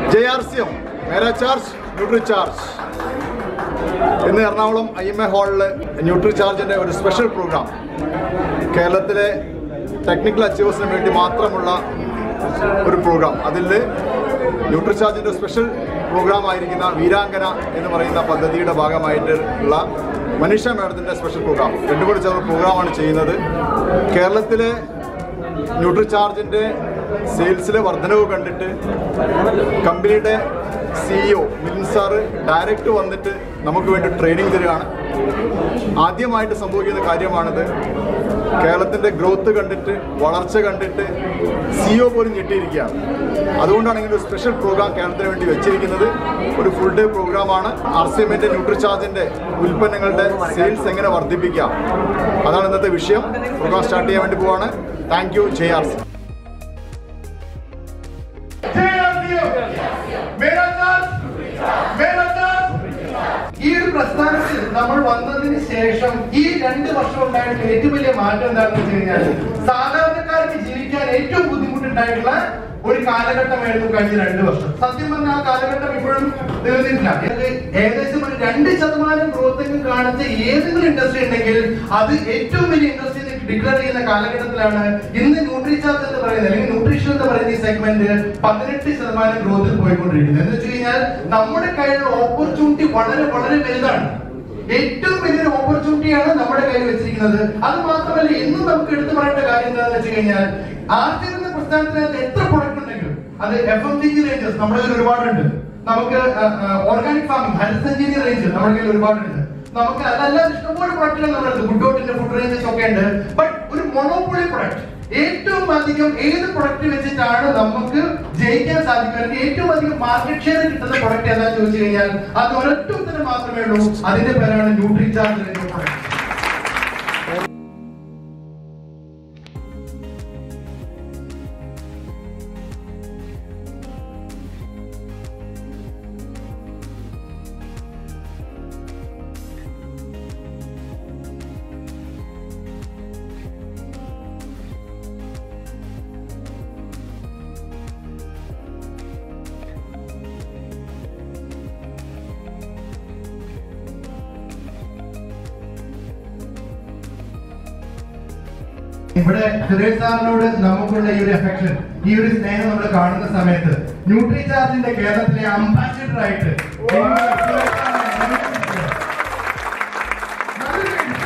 J R C M Mera charge Nutricharge ഇന്ന് Ernakulam I M A ഹാളിൽ ന്യൂട്രി ചാർജിൻ്റെ ഒരു സ്പെഷ്യൽ പ്രോഗ്രാം കേരളത്തിലെ ടെക്നിക്കൽ അച്ചീവേഴ്സിന് വേണ്ടി മാത്രമുള്ള ഒരു പ്രോഗ്രാം അതിൽ ന്യൂട്രി ചാർജിൻ്റെ സ്പെഷ്യൽ പ്രോഗ്രാം ആയിരിക്കുന്ന വീരാങ്കന എന്ന് പറയുന്ന പദ്ധതിയുടെ ഭാഗമായിട്ട് ഉള്ള മനീഷ മാഡത്തിൻ്റെ സ്പെഷ്യൽ പ്രോഗ്രാം രണ്ടും കൂടി ചേർന്ന പ്രോഗ്രാമാണ് ചെയ്യുന്നത് കേരളത്തിലെ ന്യൂട്രി ചാർജിൻ്റെ സെയിൽസിലെ വർധനവ് കണ്ടിട്ട് കമ്പനിയുടെ സിഇഒ മിലിൻ സാറ് ഡയറക്റ്റ് വന്നിട്ട് നമുക്ക് വേണ്ടി ട്രെയിനിങ് തരികയാണ് ആദ്യമായിട്ട് സംഭവിക്കുന്ന കാര്യമാണിത് കേരളത്തിൻ്റെ ഗ്രോത്ത് കണ്ടിട്ട് വളർച്ച കണ്ടിട്ട് സിഇഒ പോലും ഞെട്ടിയിരിക്കുകയാണ് അതുകൊണ്ടാണ് ഇങ്ങനെ ഒരു സ്പെഷ്യൽ പ്രോഗ്രാം കേരളത്തിന് വേണ്ടി വെച്ചിരിക്കുന്നത് ഒരു ഫുൾ ഡേ പ്രോഗ്രാമാണ് ആർ സി എമ്മിൻ്റെ ന്യൂട്രിചാർജിൻ്റെ ഉൽപ്പന്നങ്ങളുടെ സെയിൽസ് എങ്ങനെ വർദ്ധിപ്പിക്കാം അതാണ് ഇന്നത്തെ വിഷയം പ്രോഗ്രാം സ്റ്റാർട്ട് ചെയ്യാൻ വേണ്ടി പോവാണ് thank you J R C Mera charge Mera charge ഈ ഒരു പ്രസ്ഥാനത്തിൽ നമ്മൾ വന്നതിന് ശേഷം ഈ രണ്ട് വർഷം ഉണ്ടായിട്ടുള്ള ഏറ്റവും വലിയ മാറ്റം എന്താണെന്ന് വെച്ച് കഴിഞ്ഞാൽ സാധാരണക്കാർക്ക് ജീവിക്കാൻ ഏറ്റവും ബുദ്ധിമുട്ടുണ്ടായിട്ടുള്ള ഒരു കാലഘട്ടമായിരുന്നു കഴിഞ്ഞ രണ്ട് വർഷം സത്യം പറഞ്ഞാൽ ആ കാലഘട്ടം ഇപ്പോഴും തീർന്നിട്ടില്ല ഇത് ഏകദേശം ഒരു രണ്ട് ശതമാനം ഗ്രോത്ത് കാണിച്ച ഏതെങ്കിലും ഇൻഡസ്ട്രി ഉണ്ടെങ്കിൽ അത് ഏറ്റവും വലിയ ഇൻഡസ്ട്രി ഡിക്ലെയർ ചെയ്യുന്ന കാലഘട്ടത്തിലാണ് ഇന്ന് ന്യൂട്രിചാർജ് എന്ന് പറയുന്നത് അല്ലെങ്കിൽ ന്യൂട്രീഷൻ എന്ന് പറയുന്ന ഈ സെഗ്മെന്റ് പതിനെട്ട് ശതമാനം ഗ്രോത്തിൽ പോയിക്കൊണ്ടിരിക്കുന്നത് എന്ന് വെച്ച് കഴിഞ്ഞാൽ നമ്മുടെ കയ്യിലുള്ള ഓപ്പർച്യൂണിറ്റി വളരെ വളരെ വലുതാണ് ഏറ്റവും വലിയൊരു ഓപ്പർച്യൂണിറ്റിയാണ് നമ്മുടെ കയ്യിൽ വെച്ചിരിക്കുന്നത് അത് മാത്രമല്ല ഇന്നും നമുക്ക് എടുത്തു പറയേണ്ട കാര്യം എന്താണെന്ന് വെച്ച് കഴിഞ്ഞാൽ ആദ്യം എന്ന പ്രസ്ഥാനത്തിനകത്ത് എത്ര പ്രൊഡക്റ്റ് ഉണ്ടെങ്കിലും അത് F M C G ranges നമ്മുടെ കയ്യിൽ ഒരുപാടുണ്ട് നമുക്ക് ഓർഗാനിക് ഫാമിംഗ് ഹരിതസഞ്ജീവി റേഞ്ച് നമ്മുടെ കയ്യിൽ ഒരുപാടുണ്ട് നമുക്ക് അതല്ലാതെ ഇഷ്ടംപോലെ പ്രൊഡക്റ്റുകൾ നമ്മുടെ അടുത്ത് ഫുഡ് ഡോട്ടിന്റെ ഫുഡ് റേഞ്ചസ് ഒക്കെ ഉണ്ട് ബട്ട് ഒരു മൊണോപ്പൊളി പ്രൊഡക്റ്റ് ഏറ്റവും അധികം ഏത് പ്രൊഡക്റ്റ് വെച്ചിട്ടാണ് നമുക്ക് ജയിക്കാൻ സാധിക്കുക അല്ലെങ്കിൽ ഏറ്റവും അധികം മാർക്കറ്റ് ഷെയർ കിട്ടുന്ന പ്രൊഡക്റ്റ് ഏതാണെന്ന് ചോദിച്ചു കഴിഞ്ഞാൽ അത് ഒരൊറ്റ ഉത്തരം മാത്രമേ ഉള്ളൂ അതിന്റെ പേരാണ് ന്യൂട്രി ചാർജ് പ്രൊഡക്റ്റ് ഇവിടെ സുരേഷ് സാറിനോട് നമുക്കുള്ള ഈ ഒരു എഫക്ഷൻ ഈ ഒരു സ്നേഹം നമ്മൾ കാണുന്ന സമയത്ത് ന്യൂട്രി ചാർജിന്റെ കേരളത്തിലെ അംബാസിഡർ ആയിട്ട് സുരേഷ് സാറിനെ അനുഗ്രഹിക്കുന്നത്. നല്ലൊരു കൈ.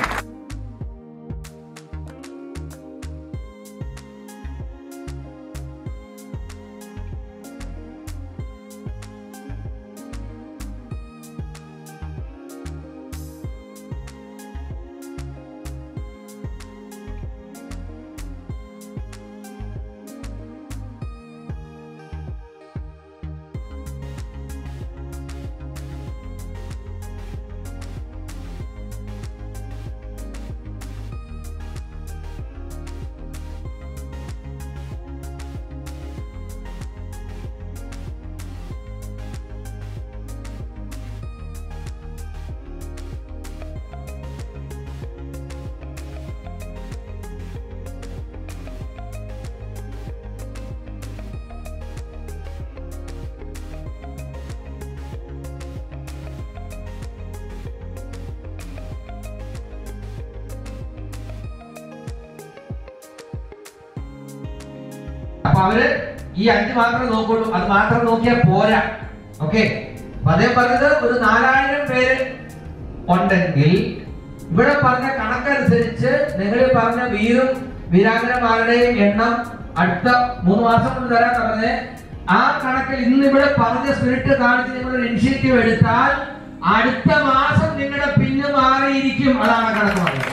അപ്പൊ അവര് ഈ അഞ്ച് മാത്രമേ നോക്കുള്ളൂ അത് മാത്രം നോക്കിയാൽ പോരാ ഓക്കെ അപ്പൊ അദ്ദേഹം പറഞ്ഞത് ഒരു നാലായിരം പേര് ഉണ്ടെങ്കിൽ ഇവിടെ പറഞ്ഞ കണക്കനുസരിച്ച് നിങ്ങൾ പറഞ്ഞ വീരും വീരാംഗനമാരുടെയും എണ്ണം അടുത്ത മൂന്ന് മാസം കൊണ്ട് തരാൻ പറഞ്ഞ് ആ കണക്കിൽ ഇന്ന് ഇവിടെ പറഞ്ഞ സ്പിരിറ്റ് കാണിച്ച് നിങ്ങൾ ഒരു ഇനിഷ്യേറ്റീവ് എടുത്താൽ അടുത്ത മാസം നിങ്ങളുടെ പിന്ന് മാറിയിരിക്കും അതാണ് കണക്ക് പറഞ്ഞത്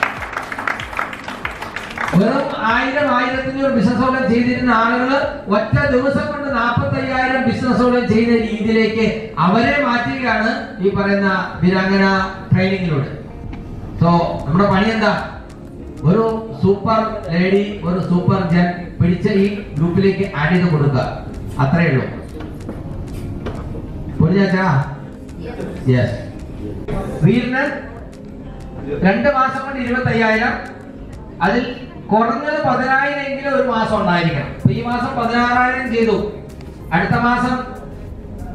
വെറും ആയിരം ആയിരത്തിനൂറ് ബിസിനസ്സോളം ചെയ്തിരുന്ന ആളുകൾ ഒറ്റ ദിവസം കൊണ്ട് നാൽപ്പത്തി അയ്യായിരം ബിസിനസ്സോളം ചെയ്യുന്ന രീതിയിലേക്ക് അവരെ മാറ്റുകയാണ് ഈ പറയുന്ന വീരാംഗന ട്രെയിനിങ്ങിലൂടെ സോ നമ്മുടെ പണി എന്താ ഒരു സൂപ്പർ ലേഡി ഒരു സൂപ്പർ ജൻ പിടിച്ച ഈ ഗ്രൂപ്പിലേക്ക് ആഡ് ചെയ്ത് കൊടുക്കുക അത്രേ ഉള്ളൂ പൊടിഞ്ഞാച്ചാ യെസ് വീടിന് രണ്ട് മാസം കൊണ്ട് ഇരുപത്തി അയ്യായിരം അതിൽ കുറഞ്ഞത് പതിനായിരം എങ്കിലും ഒരു മാസം ഉണ്ടായിരിക്കണം അപ്പൊ ഈ മാസം പതിനാറായിരം ചെയ്തു അടുത്ത മാസം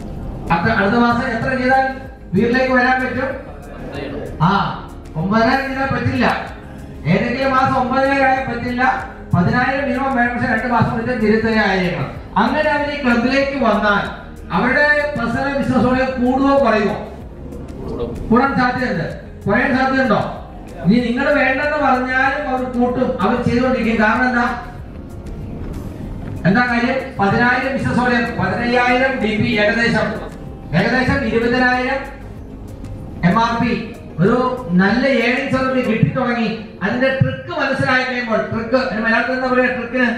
അത്ര അടുത്ത മാസം എത്ര ചെയ്താൽ വീട്ടിലേക്ക് വരാൻ പറ്റും ആ ഒമ്പതിനായിരം ചെയ്താൽ പറ്റില്ല ഏതെങ്കിലും മാസം ഒമ്പതിനായിരം ആയാൽ പറ്റില്ല പതിനായിരം മിനിമം വേണം പക്ഷെ രണ്ട് മാസം കൊണ്ട് തിരുത്തുക ആയിരിക്കണം അങ്ങനെ അവർ ഈ ക്ലബിലേക്ക് വന്നാൽ അവരുടെ പേഴ്സണൽ ബിസിനസ്സോടെ കൂടുവോ കുറയുമോ കൂടാൻ സാധ്യതയുണ്ട് കുറയാൻ സാധ്യതയുണ്ടോ ഇനി നിങ്ങൾ വേണ്ടെന്ന് പറഞ്ഞാലും അവർ കൂട്ടും അവർ ചെയ്തുകൊണ്ടിരിക്കും കാരണം എന്താ എന്താ കാര്യം പതിനായിരം ബിസിനസ് പതിനയ്യായിരം ഡി പി ഏകദേശം ഏകദേശം ഇരുപതിനായിരം എം ആർ പി ഒരു നല്ല ഏണിങ്സ് അവർക്ക് കിട്ടി തുടങ്ങി അതിന്റെ ട്രിക്ക് മനസ്സിലായി കഴിയുമ്പോൾ ട്രിക്ക് മലയാളത്തിൽ എന്താ പറയുക ട്രിക്കിന്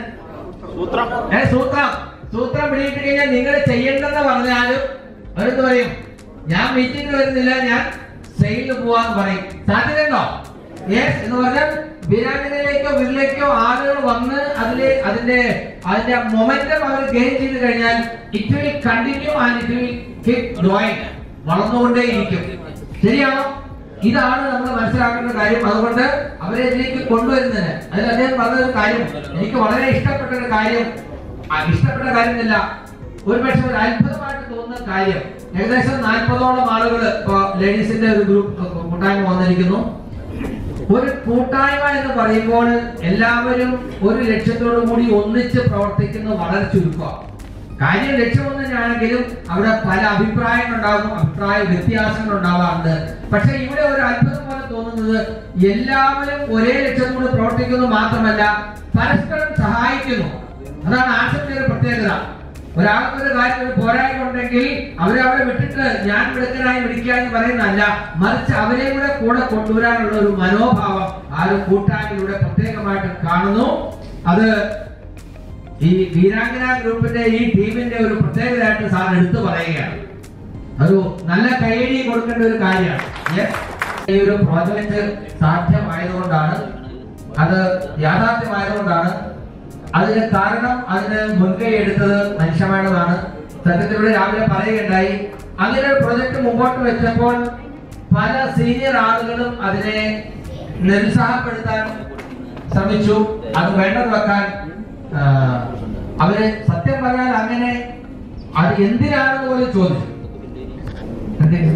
ഏ സൂത്രം സൂത്രം പിടിയിട്ട് കഴിഞ്ഞാൽ നിങ്ങൾ ചെയ്യണ്ടെന്ന് പറഞ്ഞാലും അവരെന്ത് പറയും ഞാൻ മീറ്റിംഗ് വരുന്നില്ല ഞാൻ സെയിലിന് പോവാന്ന് പറയും സാധ്യതയുണ്ടോ യെസ് എന്ന് പറഞ്ഞാൽ വീരാംഗനയിലേക്കോ വീട്ടിലേക്കോ ആളുകൾ വന്ന് അതിലെ അതിന്റെ അതിന്റെ മൊമെന്റം അവർ ഗെയിൻ ചെയ്ത് കഴിഞ്ഞാൽ it will continue and it will keep doing വളർന്നുകൊണ്ടേയിരിക്കും ശരിയാണോ ഇതാണ് നമ്മൾ മനസ്സിലാക്കേണ്ട കാര്യം അതുകൊണ്ട് അവരെ ഇതിലേക്ക് കൊണ്ടുവരുന്നതിന് അതിൽ അദ്ദേഹം പറഞ്ഞൊരു കാര്യം എനിക്ക് വളരെ ഇഷ്ടപ്പെട്ട ഒരു കാര്യം ആ, ഇഷ്ടപ്പെട്ട കാര്യമില്ല ഒരു പക്ഷെ ഒരു അത്ഭുതമായിട്ട് തോന്നുന്ന കാര്യം ഏകദേശം നാൽപ്പതോളം ആളുകൾ ഇപ്പൊ ലേഡീസിന്റെ ഒരു ഗ്രൂപ്പ് കൂട്ടായ്മ വന്നിരിക്കുന്നു ഒരു കൂട്ടായ്മ എന്ന് പറയുമ്പോൾ എല്ലാവരും ഒരു ലക്ഷ്യത്തോടു കൂടി ഒന്നിച്ച് പ്രവർത്തിക്കുന്നത് വളരെ ചുരുക്കമാണ് കാര്യം ലക്ഷ്യമൊന്നും തന്നെയാണെങ്കിലും അവിടെ പല അഭിപ്രായങ്ങൾ ഉണ്ടാകും അഭിപ്രായ വ്യത്യാസങ്ങൾ ഉണ്ടാവാറുണ്ട് പക്ഷെ ഇവിടെ ഒരു അത്ഭുതം പോലെ തോന്നുന്നത് എല്ലാവരും ഒരേ ലക്ഷ്യത്തോട് പ്രവർത്തിക്കുന്നു മാത്രമല്ല പരസ്പരം സഹായിക്കുന്നു അതാണ് ആശത്തിന്റെ ഒരു പ്രത്യേകത ഒരാൾക്ക് ഒരു കാര്യം ഒരു പോരായ്മ ഉണ്ടെങ്കിൽ അവരെ അവിടെ വിട്ടിട്ട് ഞാൻ മിടുക്കനായി വിളിക്കുക എന്ന് പറയുന്നതല്ല മറിച്ച് അവരെ കൂടെ കൂടെ കൊണ്ടുവരാനുള്ള ഒരു മനോഭാവം ആ ഒരു കൂട്ടായ്മയിലൂടെ പ്രത്യേകമായിട്ട് കാണുന്നു അത് ഈ വീരാംഗന ഗ്രൂപ്പിന്റെ ഈ ടീമിന്റെ ഒരു പ്രത്യേകതയായിട്ട് സാർ എടുത്തു പറയുകയാണ് ഒരു നല്ല കൈയടി കൊടുക്കേണ്ട ഒരു കാര്യമാണ് Yes. ഈ ഒരു പ്രോജക്റ്റ് സാധ്യമായതുകൊണ്ടാണ് അത് യാഥാർത്ഥ്യമായതുകൊണ്ടാണ് അതിന് കാരണം അതിന് മുൻകൈ എടുത്തത് മനുഷ്യമാണതാണ് സത്യത്തിലൂടെ രാവിലെ പറയുകയുണ്ടായി അങ്ങനെ ഒരു പ്രൊജക്ട് മുമ്പോട്ട് വെച്ചപ്പോൾ പല സീനിയർ ആളുകളും അതിനെ നിരുത്സാഹപ്പെടുത്താൻ ശ്രമിച്ചു അത് വേണ്ടത് വെക്കാൻ ആ, അവര് സത്യം പറഞ്ഞാൽ അങ്ങനെ അത് എന്തിനാണെന്ന് പോലും ചോദിച്ചു എന്തിന്?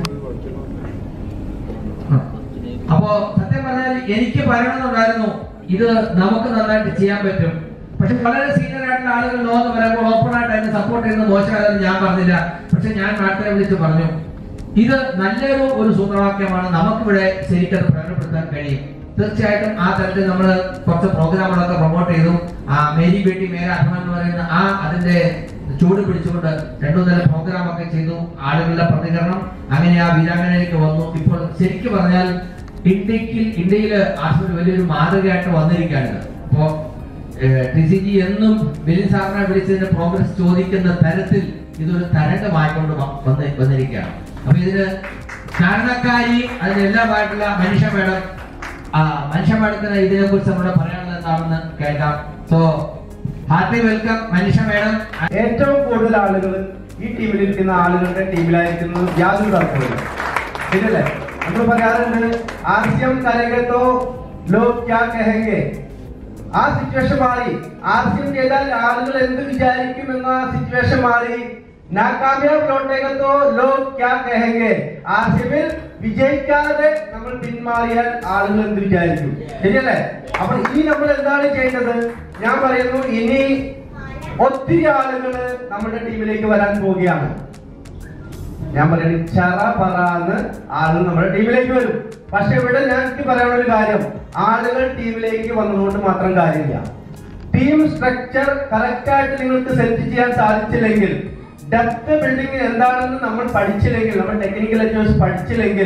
ആ. അപ്പോ സത്യം പറഞ്ഞാൽ എനിക്ക് പറയണമെന്നുണ്ടായിരുന്നു ഇത് നമുക്ക് നന്നായിട്ട് ചെയ്യാൻ പറ്റും പക്ഷെ വളരെ സീനിയർ ആയിട്ടുള്ള ആളുകൾ ലോ എന്ന് പറയുമ്പോൾ ഓപ്പൺ ആയിട്ട് അതിനെ സപ്പോർട്ട് ചെയ്യുന്നത് മോശമായതെന്ന് ഞാൻ പറഞ്ഞില്ല പക്ഷെ ഞാൻ നാട്ടിലെ വിളിച്ച് പറഞ്ഞു ഇത് നല്ലൊരു ഒരു സൂത്രവാക്യമാണ് നമുക്കിവിടെ ശരിക്കും അത് പ്രകടനപ്പെടുത്താൻ കഴിയും തീർച്ചയായിട്ടും ആ തരത്തിൽ നമ്മൾ കുറച്ച് പ്രോഗ്രാമുകളൊക്കെ പ്രൊമോട്ട് ചെയ്തു ആ മേരി ബേട്ടി മേര അഭിമാൻ എന്ന് പറയുന്ന ആ അതിന്റെ ചൂട് പിടിച്ചുകൊണ്ട് രണ്ടു നില പ്രോഗ്രാം ഒക്കെ ചെയ്തു ആളുകളുടെ പ്രതികരണം അങ്ങനെ ആ വീരാംഗനയിലേക്ക് വന്നു ഇപ്പോൾ ശരിക്കും പറഞ്ഞാൽ ഇന്ത്യക്ക് ഇന്ത്യയിൽ ആശുപത്രി വലിയൊരു മാതൃകയായിട്ട് വന്നിരിക്കുകയാണ് അപ്പോ ടി സി ജി എന്നും ബിലിൻ സാറിനെ വിളിച്ചതിന്റെ പ്രോഗ്രസ് ചോദിക്കുന്ന തരത്തിൽ ഇതൊരു തരംഗമായിക്കൊണ്ട് വ- വന്ന് വന്നിരിക്കുകയാണ് അപ്പൊ ഇതിന് കാരണക്കാരി അതിനെല്ലാമായിട്ടുള്ള മനുഷ്യ മേഡം ആ മനുഷ്യ മേഡത്തിന് ഇതിനെ കുറിച്ച് നമ്മുടെ പറയാനുള്ളത് എന്താണെന്ന് കേൾക്കാം സോ ഹാപ്പി വെൽക്കം മനുഷ്യ മേഡം ഏറ്റവും കൂടുതൽ ആളുകൾ ഈ ടീമിലിരിക്കുന്ന ആളുകളുടെ ടീമിലായിരിക്കുന്നത് യാതൊരു തർക്കമില്ല ശരിയല്ലേ നമ്മൾ പറയാറുണ്ട് ആദ്യം കരകത്തോ ലോക് ക്യാ കഹെങ്കെ ആ സിറ്റുവേഷൻ മാറി ആദ്യം ചെയ്താൽ ആളുകൾ എന്ത് വിചാരിക്കും എന്ന സിറ്റുവേഷൻ മാറി നാകാമ്യാബ് ലോട്ടേകത്തോ ലോക് ക്യാ കഹെങ്കെ ആദ്യമിൽ വിജയിക്കാതെ നമ്മൾ പിന്മാറിയാൽ ആളുകൾ എന്ത് വിചാരിക്കും ശരിയല്ലേ അപ്പോൾ ഇനി നമ്മൾ എന്താണ് ചെയ്യുന്നത് ഞാൻ പറയുന്നു ഇനി ഒത്തിരി ആളുകൾ നമ്മുടെ ടീമിലേക്ക് വരാൻ പോവുകയാണ് ഞാൻ പറയുന്നത് ചറ പറന്ന് ആളുകൾ നമ്മുടെ ടീമിലേക്ക് വരും പക്ഷെ ഇവിടെ ഞാൻ എനിക്ക് പറയാനുള്ള ഒരു കാര്യം ആളുകൾ ടീമിലേക്ക് വന്നതുകൊണ്ട് മാത്രം കാര്യമില്ല ടീം സ്ട്രക്ചർ കറക്റ്റ് ആയിട്ട് നിങ്ങൾക്ക് സെറ്റ് ചെയ്യാൻ സാധിച്ചില്ലെങ്കിൽ ഡെപ്ത് ബിൽഡിംഗ് എന്താണെന്ന് നമ്മൾ പഠിച്ചില്ലെങ്കിൽ നമ്മൾ ടെക്നിക്കൽ അഡ്വൈസ് പഠിച്ചില്ലെങ്കിൽ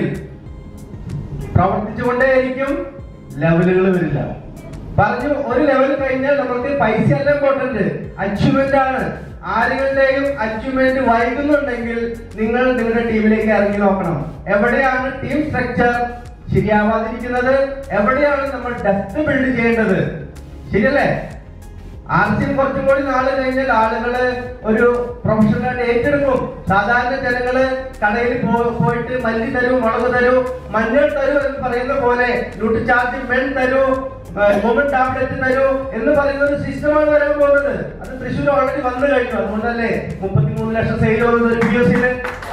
പ്രവർത്തിച്ചുകൊണ്ടേയിരിക്കും ലെവലുകൾ വരില്ല പറഞ്ഞു ഒരു ലെവൽ കഴിഞ്ഞാൽ നമുക്ക് പൈസ അല്ല ഇമ്പോർട്ടന്റ് അച്ചീവ്മെന്റ് ആണ് ആരുകളുടെയും അച്ചീവ്മെന്റ് വൈകുന്നുണ്ടെങ്കിൽ നിങ്ങൾ നിങ്ങളുടെ ടീമിലേക്ക് ഇറങ്ങി നോക്കണം എവിടെയാണ് ടീം സ്ട്രക്ചർ ശരിയാവാതിരിക്കുന്നത് എവിടെയാണ് നമ്മൾ ഡെപ്ത് ബിൽഡ് ചെയ്യേണ്ടത് ശരിയല്ലേ ആദ്യം കുറച്ചും കൂടി നാള് കഴിഞ്ഞാൽ ആളുകള് ഒരു പ്രൊഫഷണലായിട്ട് ഏറ്റെടുക്കും സാധാരണ ജനങ്ങള് കടയിൽ പോ- പോയിട്ട് മല്ലി തരൂ മുളക് തരൂ മഞ്ഞൾ തരൂ എന്ന് പറയുന്ന പോലെ ന്യൂട്രി ചാർജ് മെൻ തരൂ മൊമൻ ടാബ്ലറ്റ് തരൂ എന്ന് പറയുന്ന ഒരു സിസ്റ്റമാണ് വരാൻ പോകുന്നത് അത് തൃശ്ശൂർ ഓൾറെഡി വന്നു കഴിഞ്ഞു അതുകൊണ്ടല്ലേ മുപ്പത്തിമൂന്ന് ലക്ഷം സെയിൽ വന്നത് പി എസ് സിയില്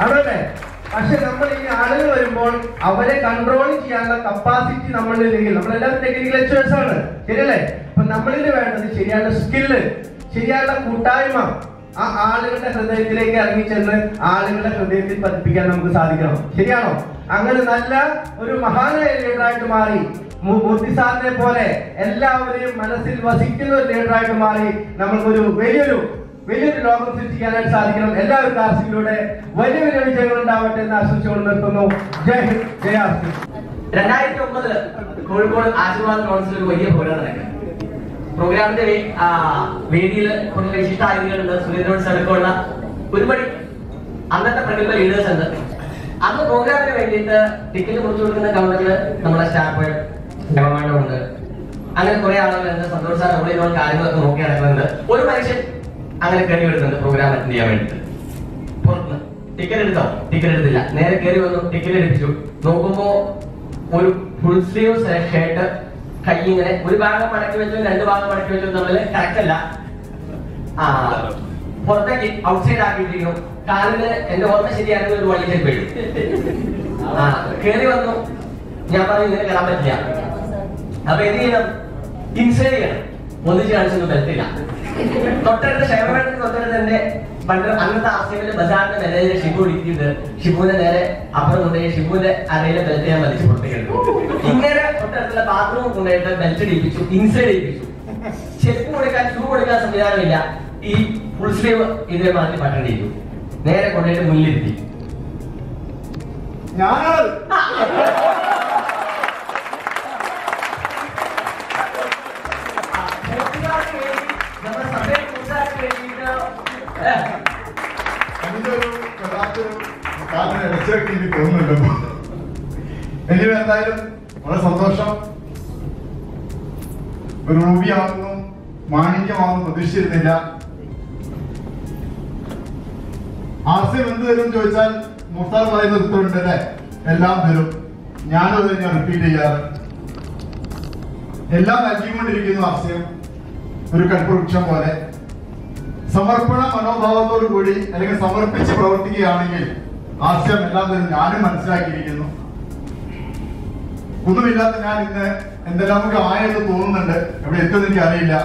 ആണല്ലേ പക്ഷെ നമ്മൾ ഈ ആളുകൾ വരുമ്പോൾ അവരെ കൺട്രോൾ ചെയ്യാനുള്ള കപ്പാസിറ്റി നമ്മളില്ലെങ്കിൽ നമ്മളെല്ലാവരും ടെക്നിക്കൽ എക്സ്പേർട്സ് ആണ് ശരിയല്ലേ അപ്പൊ നമ്മളിൽ വേണ്ടത് ശരിയായ സ്കില്ല് ശരിയായ കൂട്ടായ്മ ആ ആളുകളുടെ ഹൃദയത്തിലേക്ക് ഇറങ്ങിച്ചെന്ന് ആളുകളുടെ ഹൃദയത്തിൽ പതിപ്പിക്കാൻ നമുക്ക് സാധിക്കണം ശരിയാണോ അങ്ങനെ നല്ല ഒരു മഹാനായ ലീഡറായിട്ട് മാറി മു- മൂർത്തി സാറിനെ പോലെ എല്ലാവരെയും മനസ്സിൽ വസിക്കുന്ന ഒരു ലീഡറായിട്ട് മാറി നമുക്കൊരു വലിയൊരു വലിയൊരു ലോകം സൃഷ്ടിക്കാനായിട്ട് സാധിക്കണം എല്ലാവർക്കും ആർസിയിലൂടെ വലിയ വലിയ വിജയങ്ങൾ ഉണ്ടാവട്ടെ എന്ന് ആശംസിച്ചുകൊണ്ട് നിർത്തുന്നു ജയ് ഹിന്ദ് ജയ ആർസി രണ്ടായിരത്തി ഒമ്പതില് കോഴിക്കോട് ആശീർവാദ് കൗൺസിൽ ഒരു വലിയ പ്രോഗ്രാം നടക്കുക പ്രോഗ്രാമിന്റെ വേ- ആ, വേദിയിൽ കുറച്ച് വിശിഷ്ടാതിഥികളുണ്ട് സുരേന്ദ്രൻ അടക്കമുള്ള ഒരുപടി അന്നത്തെ പ്രഗത്ഭ ലീഡേഴ്സ് ഉണ്ട് അന്ന് പ്രോഗ്രാമിന് വേണ്ടിയിട്ട് ടിക്കറ്റ് കുറിച്ച് കൊടുക്കുന്ന കൗണ്ടറിൽ നമ്മുടെ സ്റ്റാഫ് ഗവൺമെന്റ് ഉണ്ട് അങ്ങനെ കുറെ ആളുകളുണ്ട് സന്തോഷ് സാർ നമ്മൾ ഇതുപോലെ കാര്യങ്ങളൊക്കെ നോക്കി നടക്കുന്നുണ്ട് ഒരു മനുഷ്യൻ അങ്ങനെ കയറി വരുന്നുണ്ട് പ്രോഗ്രാം അറ്റൻഡ് ചെയ്യാൻ വേണ്ടിയിട്ട് പുറത്ത് ടിക്കറ്റ് എടുത്തോ ടിക്കറ്റ് എടുത്തില്ല നേരെ കയറി വന്നു ടിക്കറ്റ് എടുപ്പിച്ചു നോക്കുമ്പോ ഒരു ഫുൾ സ്ലീവ് ഷർട്ട് കൈ ഇങ്ങനെ ഒരു ഭാഗം മടക്കി വെച്ചു രണ്ട് ഭാഗം മടക്കി വെച്ചു തമ്മിൽ കറക്റ്റ് അല്ല ആ പുറത്തേക്ക് ഔട്ട്സൈഡ് ആക്കിയിട്ടിരിക്കുന്നു കാലിന് എന്റെ ഓർമ്മ ശരിയാണെങ്കിൽ ഒരു വള്ളിച്ചേരി വീഴും ആ കയറി വന്നു ഞാൻ പറഞ്ഞു ഇങ്ങനെ കയറാൻ പറ്റില്ല അപ്പൊ എന്ത് ചെയ്യണം ഇൻസൈഡ് ചെയ്യണം ഒന്നിച്ച് കാണിച്ചൊന്നും പറ്റില്ല തൊട്ടടുത്ത് ഷെയർമാൻഡിന് തൊട്ടടുത്ത് എന്റെ പണ്ട് അന്നത്തെ ആസിമിന്റെ ബസാറിന്റെ മാനേജർ ഷിബു ഇരിക്കുന്നുണ്ട് ഷിബുവിന്റെ നേരെ അപ്പുറം കൊണ്ടുപോയി ഷിബുവിന്റെ അരയിലെ ബെൽറ്റ് ഞാൻ വലിച്ചു പുറത്തേക്ക് എടുത്തു ഇങ്ങനെ തൊട്ടടുത്തുള്ള ബാത്റൂം കൊണ്ടുപോയിട്ട് ബെൽറ്റ് ഇടിപ്പിച്ചു ഇൻസൈഡ് ഇടിപ്പിച്ചു ചെരുപ്പ് കൊടുക്കാൻ ഷൂ കൊടുക്കാൻ സംവിധാനമില്ല ഈ ഫുൾ സ്ലീവ് ഇതേ മാറ്റി പട്ടണിയിരിക്കും നേരെ കൊണ്ടുപോയിട്ട് മുന്നിലിരുത്തി ഞാനാണ് കൂട്ടുകാർക്ക് വേണ്ടി, നമ്മുടെ സഭയിൽ കൂട്ടുകാർക്ക് വേണ്ടിയിട്ട് ഏഹ്, അതിന്റെ ഒരു വല്ലാത്തൊരു കാരണം ഇടച്ചൊക്കെ എനിക്ക് തോന്നുന്നുണ്ട് ഇപ്പൊ. എനിവേ എന്തായാലും വളരെ സന്തോഷം ഒരു റൂബിയാകുന്നു മാണിക്യമാകുന്നു പ്രതീക്ഷിച്ചിരുന്നില്ല ആസ്യം എന്ത് തരും എന്ന് ചോദിച്ചാൽ മുസ്താർ പറയുന്ന ഉത്തരവുണ്ട് അല്ലേ എല്ലാം തരും ഞാനും അത് ഞാൻ റിപ്പീറ്റ് ചെയ്യാറ് എല്ലാം നൽകിക്കൊണ്ടിരിക്കുന്നു ആസ്യം ഒരു കൽപ്പവൃക്ഷം പോലെ സമർപ്പണ മനോഭാവത്തോടു കൂടി അല്ലെങ്കിൽ സമർപ്പിച്ച് പ്രവർത്തിക്കുകയാണെങ്കിൽ ആസ്യം എല്ലാം തരും ഞാനും മനസ്സിലാക്കിയിരിക്കുന്നു ഒന്നുമില്ലാത്ത ഞാൻ ഇന്ന് എന്തെല്ലാം നമുക്ക് ആയെന്ന് തോന്നുന്നുണ്ട് എവിടെ എത്തുമെന്ന് എനിക്ക് അറിയില്ല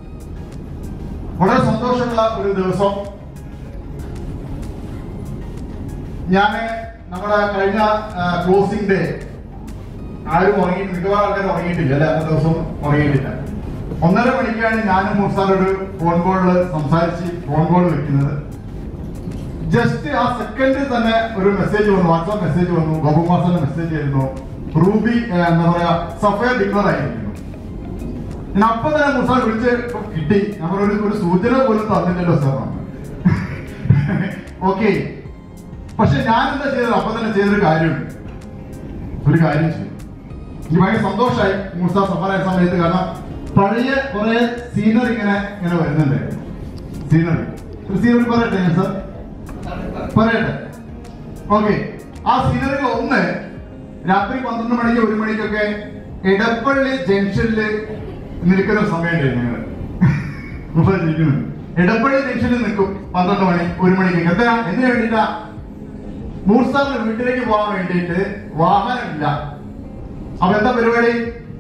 വളരെ സന്തോഷമുള്ള ഒരു ദിവസം ഞാൻ നമ്മുടെ കഴിഞ്ഞ ക്ലോസിംഗ് ഡേ ആരും ഉറങ്ങി മിക്കവാറും ആൾക്കാർ ഉറങ്ങിയിട്ടില്ല അല്ലെ അന്ന ദിവസം ഉറങ്ങിയിട്ടില്ല ഒന്നര മണിക്കാണ് ഞാനും മുസാർ ഒരു ഫോൺ കോളിൽ സംസാരിച്ച് ഫോൺ കോൾ വെക്കുന്നത് ജസ്റ്റ് ആ സെക്കൻഡിൽ തന്നെ ഒരു മെസ്സേജ് വന്നു വാട്സാപ്പ് മെസ്സേജ് വന്നു ബബുമാസന്റെ മെസ്സേജ് ആയിരുന്നു റൂബി ഏഹ്, എന്താ പറയാ സഫയർ ഡിക്ലർ ആയിരിക്കുന്നു ഞാൻ അപ്പൊ തന്നെ മുസാർ വിളിച്ച് കിട്ടി ഞാൻ പറഞ്ഞു, ഒരു ഒരു സൂചന പോലും തന്നില്ലല്ലോ സാർ ഓക്കെ പക്ഷെ ഞാൻ എന്താ ചെയ്തത് അപ്പൊ തന്നെ ചെയ്തൊരു കാര്യമുണ്ട് ഒരു കാര്യം ചെയ്തു എനിക്ക് ഭയങ്കര സന്തോഷമായി മൂസ സഫറായ സമയത്ത് കാരണം പഴയ കുറെ സീനറി ഇങ്ങനെ ഇങ്ങനെ വരുന്നുണ്ടായിരുന്നു സീനറി ഒരു സീനറി പറയട്ടെ ഞാൻ സാർ പറയട്ടെ ഓക്കെ ആ സീനറിയിൽ ഒന്ന് രാത്രി പന്ത്രണ്ട് മണിക്ക് ഒരു മണിക്കൊക്കെ എടപ്പള്ളി ജംഗ്ഷനിൽ നിൽക്കുന്ന സമയമുണ്ടായിരുന്നു ഞങ്ങൾ മുമ്പ് ഇരിക്കുന്നു. എടപ്പള്ളി ജംഗ്ഷനിൽ നിൽക്കും പന്ത്രണ്ട് മണി ഒരു മണിക്ക് എന്താ എന്തിനു വേണ്ടിട്ടാ മൂർസാറിന്റെ വീട്ടിലേക്ക് പോകാൻ വേണ്ടിയിട്ട് വാഹനമില്ല അപ്പൊ എന്താ പരിപാടി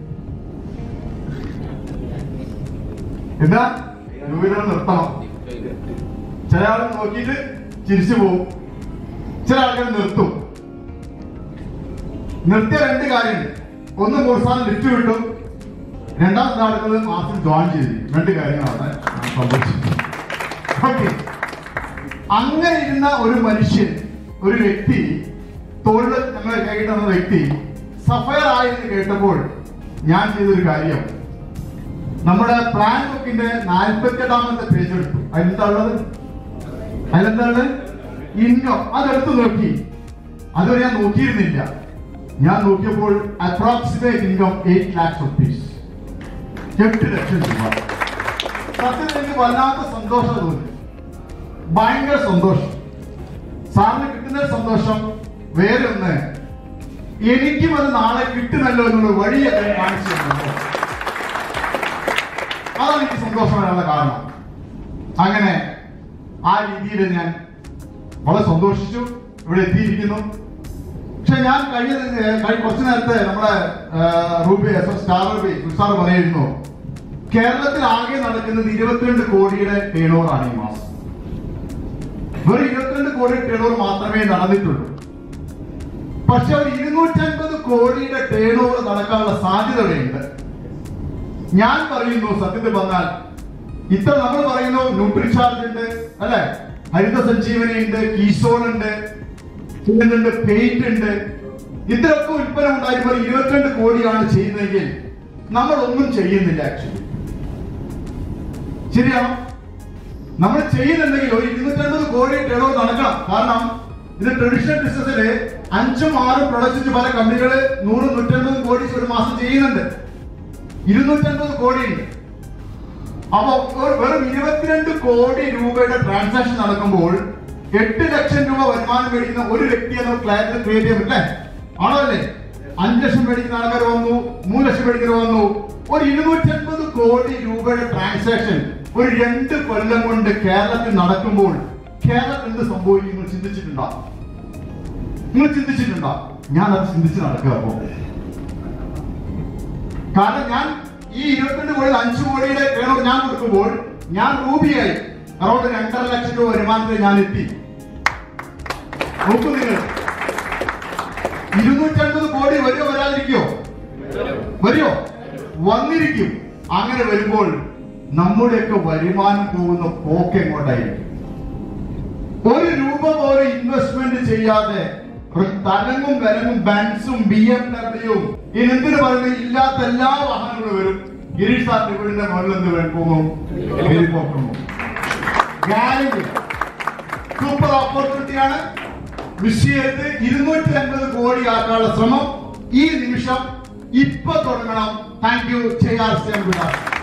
എന്താ ടൂ വീലർ നിർത്തണം ചില ആൾ നോക്കിയിട്ട് ചിരിച്ചു പോകും ചില ആൾക്കാർ നിർത്തും നിർത്തിയ രണ്ട് കാര്യമുണ്ട് ഒന്ന് മൂർസാറിന് ലിഫ്റ്റ് വിട്ടു രണ്ടാമത്തെ നടക്കുന്നത് മാസം ജോയിൻ ചെയ്തു രണ്ട് കാര്യങ്ങളാണ് സംഭവിച്ചത് ഓക്കെ അങ്ങനെ ഇരുന്ന ഒരു മനുഷ്യൻ ഒരു വ്യക്തി തൊഴിൽ ഞങ്ങളെ കൈയിട്ട് തന്ന വ്യക്തി സഫയർ ആയെന്ന് കേട്ടപ്പോൾ ഞാൻ ചെയ്തൊരു കാര്യം നമ്മുടെ പ്ലാൻ ബുക്കിന്റെ നാൽപ്പത്തി എട്ടാമത്തെ പേജ് എടുത്തു അതിലെന്താ ഉള്ളത് അതിലെന്താണ് ഇൻകം അതെടുത്ത് നോക്കി അതുവരെ ഞാൻ നോക്കിയിരുന്നില്ല ഞാൻ നോക്കിയപ്പോൾ approximate income eight lakhs rupees എട്ട് ലക്ഷം രൂപ സത്യത്തിൽ എനിക്ക് വല്ലാത്ത സന്തോഷം തോന്നി ഭയങ്കര സന്തോഷം സാറിന് കിട്ടുന്ന സന്തോഷം വേറെ ഒന്ന് എനിക്കും അത് നാളെ കിട്ടുമല്ലോ എന്നുള്ള വഴി അദ്ദേഹം കാണിച്ചു തന്നു അതാണ് എനിക്ക് സന്തോഷം വരാനുള്ള കാരണം അങ്ങനെ ആ രീതിയിൽ ഞാൻ വളരെ സന്തോഷിച്ചു ഇവിടെ എത്തിയിരിക്കുന്നു പക്ഷെ ഞാൻ കഴിഞ്ഞ ദിവ- കഴിഞ്ഞ കുറച്ചു നേരത്തെ നമ്മുടെ ആ, Ruby S S star Ruby sir പറയുന്നു കേരളത്തിൽ ആകെ നടക്കുന്നത് ഇരുപത്തിരണ്ട് കോടിയുടെ ടേൺ ആണ് ഈ മാസം വെറും ഇരുപത്തിരണ്ട് കോടി ടേൺ മാത്രമേ നടന്നിട്ടുള്ളൂ പക്ഷെ ഒരു ഇരുന്നൂറ്റൻപത് കോടിയുടെ ടേൺ ഓവർ നടക്കാനുള്ള സാധ്യതകളുണ്ട് ഞാൻ പറയുന്നു സത്യത്തിൽ പറഞ്ഞാൽ ഇത്ര നമ്മൾ പറയുന്നു ന്യൂട്രിചാർജ് ഉണ്ട് അല്ലെ ഹരിത സഞ്ജീവനി ഉണ്ട് കീസോൺ ഉണ്ട് പിന്നെന്തുണ്ട് പെയിന്റ് ഉണ്ട് ഇത്രയൊക്കെ ഉൽപ്പന്നം ഉണ്ടായിരുമ്പോൾ ഇരുപത്തിരണ്ട് കോടിയാണ് ചെയ്യുന്നതെങ്കിൽ നമ്മൾ ഒന്നും ചെയ്യുന്നില്ല ആക്ച്വലി ശരിയാണോ നമ്മൾ ചെയ്യുന്നുണ്ടെങ്കിൽ ഒരു ഇരുന്നൂറ്റമ്പത് കോടി ടേൺ ഓവർ നടക്കണം കാരണം ഇത് ട്രഡീഷണൽ ബിസിനസ്സില് അഞ്ചും ആറും പ്രൊഡക്ട്സ് പല കമ്പനികള് നൂറും നൂറ്റമ്പതും കോടി ഒരു മാസം ചെയ്യുന്നുണ്ട് ഇരുന്നൂറ്റമ്പത് കോടി ഉണ്ട് അപ്പൊ ഒരു- വെറും ഇരുപത്തിരണ്ട് കോടി രൂപയുടെ ട്രാൻസാക്ഷൻ നടക്കുമ്പോൾ എട്ട് ലക്ഷം രൂപ വരുമാനം മേടിക്കുന്ന ഒരു വ്യക്തിയെ നമുക്ക് ക്ലാരിറ്റി ക്രിയേറ്റ് ചെയ്യാൻ പറ്റില്ലേ ആണോ അല്ലേ അഞ്ച് ലക്ഷം മേടിക്കുന്ന ആൾക്കാർ വന്നു മൂന്ന് ലക്ഷം മേടിക്കുന്നവർ വന്നു ഒരു ഇരുന്നൂറ്റൻപത് കോടി രൂപയുടെ ട്രാൻസാക്ഷൻ ഒരു രണ്ട് കൊല്ലം കൊണ്ട് കേരളത്തിൽ നടക്കുമ്പോൾ കേരളത്തിൽ എന്ത് സംഭവിക്കും നിങ്ങൾ ചിന്തിച്ചിട്ടുണ്ടോ നിങ്ങൾ ചിന്തിച്ചിട്ടുണ്ടോ ഞാൻ അത് ചിന്തിച്ച് നടക്കുക അപ്പോ കാരണം ഞാൻ ഈ ഇരുപത്തിരണ്ട് കോടി അഞ്ചു കോടിയുടെ ടേണർ ഞാൻ കൊടുക്കുമ്പോൾ ഞാൻ റൂബിയായി അറൗണ്ട് രണ്ടര ലക്ഷം രൂപ വരുമാനത്തിൽ ഞാൻ എത്തി നോക്കൂ നിങ്ങൾ ഇരുന്നൂറ്റൻപത് കോടി വരുമോ വരാതിരിക്കോ വരുമോ വന്നിരിക്കും അങ്ങനെ വരുമ്പോൾ നമ്മുടെയൊക്കെ വരുമാനം പോകുന്ന പോക്ക് എങ്ങോട്ടായിരിക്കും ഒരു രൂപ പോലും ഇൻവെസ്റ്റ്മെന്റ് ചെയ്യാതെ ഒരു തലങ്ങും വരങ്ങും ബെൻസും ബി എം ഡബ്ല്യൂയും ഇനി എന്തിനു പറയുന്നത് ഇല്ലാത്ത എല്ലാ വാഹനങ്ങളും വരും ഗിരീഷ് സാറിന്റെ വീടിന്റെ മുകളിൽ എന്ത് വരും പോകും ഹെലികോപ്റ്ററും ഗ്യാരണ്ടി സൂപ്പർ ഓപ്പർച്യൂണിറ്റിയാണ് വിഷയത്ത് ഇരുന്നൂറ്റി അൻപത് കോടി ആക്കാനുള്ള ശ്രമം ഈ നിമിഷം ഇപ്പൊ തുടങ്ങണം താങ്ക് യു ചെയ്യാർ